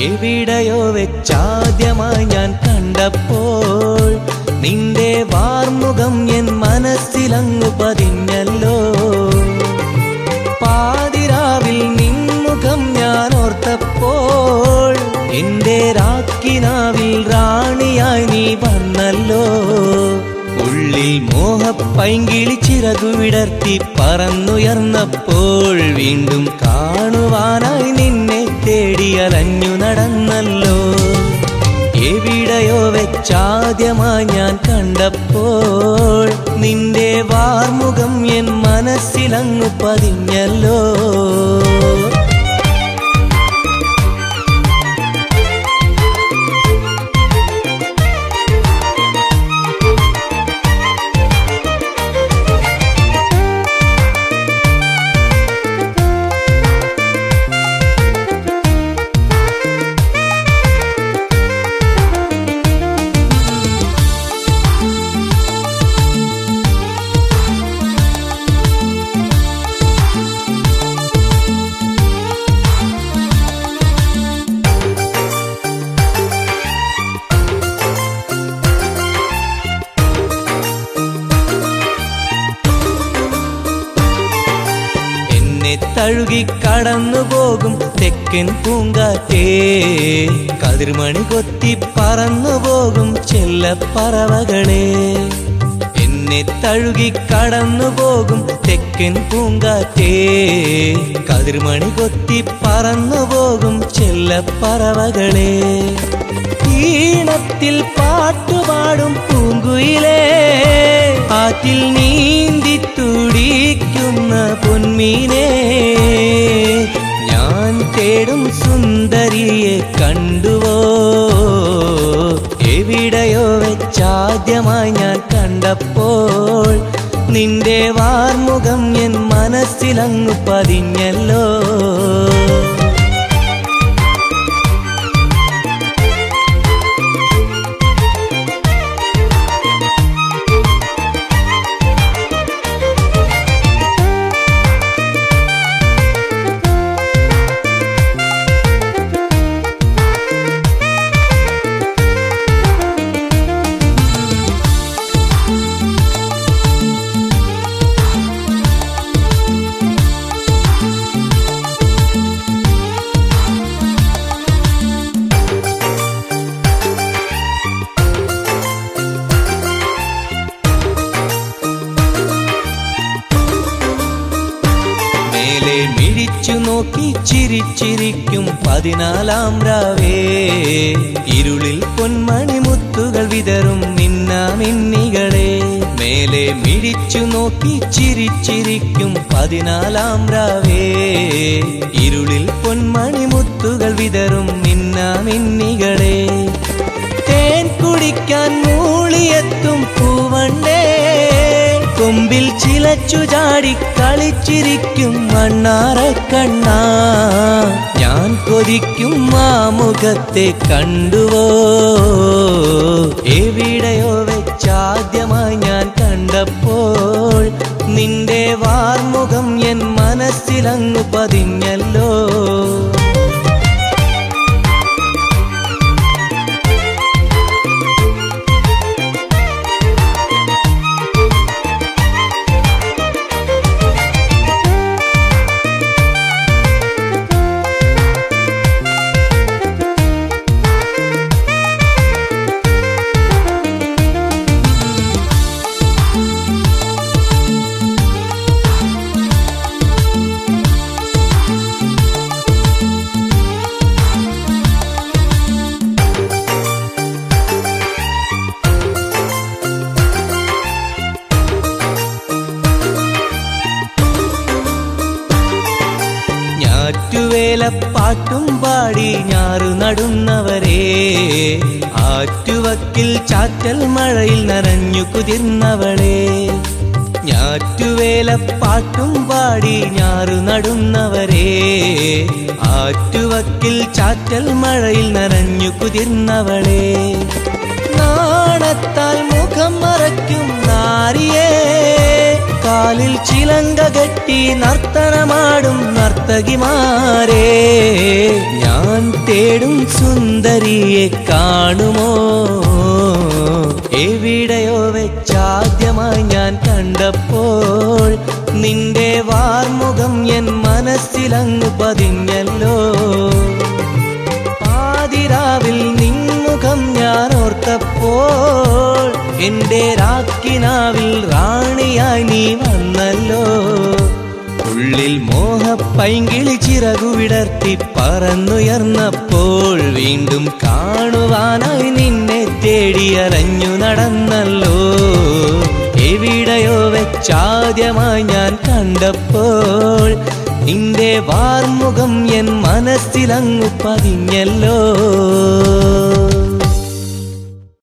എവിടെയോ വെച്ചാദ്യമായി ഞാൻ കണ്ടപ്പോൾ നിന്റെ വാർമുഖം എൻ മനസ്സിലങ്ങു പതിഞ്ഞല്ലോ പാതിരാവിൽ നിൻമുഖം ഞാൻ ഓർത്തപ്പോൾ എന്റെ രാക്കിനാവിൽ റാണിയായി നീ വന്നല്ലോ ഉള്ളിൽ മോഹപ്പൈങ്കിളി ചിറകു വിടർത്തി പറന്നുയർന്നപ്പോൾ വീണ്ടും കാണുവാനായി നിന്നെ തേടി അലഞ്ഞു നടന്നല്ലോ എവിടെയോ വെച്ചാദ്യമായി ഞാൻ കണ്ടപ്പോൾ നിന്റെ വാർമുഖം എൻ മനസ്സിലങ്ങു പതിഞ്ഞല്ലോ എന്നെ തഴുകി കടന്നു പോകും തെക്കൻ പൂങ്കാറ്റേ കതിർമണി കൊത്തി പറന്നു പോകും ചെല്ലപ്പറവകളെ എന്നെ തഴുകി കടന്നു പോകും തെക്കൻ പൂങ്കാറ്റേ കതിർമണി കൊത്തി പറന്നു പോകും ചെല്ലപ്പറവകളെ ഈണത്തിൽ പാട്ടുപാടും പൂങ്കുയിലേ ആറ്റിൽ നീന്തി തുടിക്കുന്ന പൊന്മീനേ ഞാൻ തേടും സുന്ദരിയെ കണ്ടുവോ എവിടെയോ വെച്ചാദ്യമായി ഞാൻ കണ്ടപ്പോൾ നിന്റെ വാർമുഖം എൻ മനസ്സിലങ്ങു പതിഞ്ഞല്ലോ മേലെ മിഴിച്ചു നോക്കി ചിരിച്ചിരിക്കും പതിനാലാം രാവേ ഇരുളിൽ പൊന്മണി മുത്തുകൾ വിതറും മിന്നാമിന്നികളെ മേലെ മിഴിച്ചു നോക്കി ചിരിച്ചിരിക്കും പതിനാലാം രാവേ ഇരുളിൽ പൊന്മണി മുത്തുകൾ വിതറും മിന്നാമിന്നികളെ തേൻ കുടിക്കാൻ മൂളിയെത്തും പൂവണ്ടേ കൊമ്പിൽ ചിലച്ചു ചാടി കളിച്ചിരിക്കും മണ്ണാറക്കണ്ണ ഞാൻ കൊതിക്കും ആ മുഖത്തെ കണ്ടുവോ എവിടെയോ വെച്ചാദ്യമായി ഞാൻ കണ്ടപ്പോൾ നിന്റെ വാർമുഖം എൻ മനസ്സിലങ്ങു പതിഞ്ഞല്ലോ ഞാറ്റുവേലപ്പാട്ടും പാടി ഞാറു നടുന്നവരെ ആറ്റുവക്കിൽ ചാറ്റൽ മഴയിൽ നനഞ്ഞു കുതിർന്നവളെ ഞാറ്റുവേലപ്പാട്ടും പാടി ഞാറു നടുന്നവരെ ആറ്റുവക്കിൽ ചാറ്റൽ മഴയിൽ നനഞ്ഞു കുതിർന്നവളെ നാണത്താൽ മുഖം മറയ്ക്കും നാരിയേ കാ കാലിൽ ചിലങ്ക കെട്ടി നർത്തനമാടും നർത്തകിമാരെ ഞാൻ തേടും സുന്ദരിയെ കാണുമോ എവിടെയോ വെച്ചാദ്യമായി ഞാൻ കണ്ടപ്പോൾ നിന്റെ വാർമുഖം എൻ മനസ്സിലങ്ങ് പതിഞ്ഞല്ലോ പാതിരാവിൽ നിൻമുഖം ഞാൻ ഓർത്തപ്പോൾ എന്റെ രാക്കിനാവിൽ റാണിയായി നീ വന്നല്ലോ ഉള്ളിൽ മോഹപ്പൈങ്കിളി ചിറകു വിടർത്തി പറന്നുയർന്നപ്പോൾ വീണ്ടും കാണുവാനായി നിന്നെ തേടിയറഞ്ഞു നടന്നല്ലോ എവിടെയോ വെച്ചാദ്യമായി ഞാൻ കണ്ടപ്പോൾ നിന്റെ വാർമുഖം എൻ മനസ്സിലങ്ങു പതിഞ്ഞല്ലോ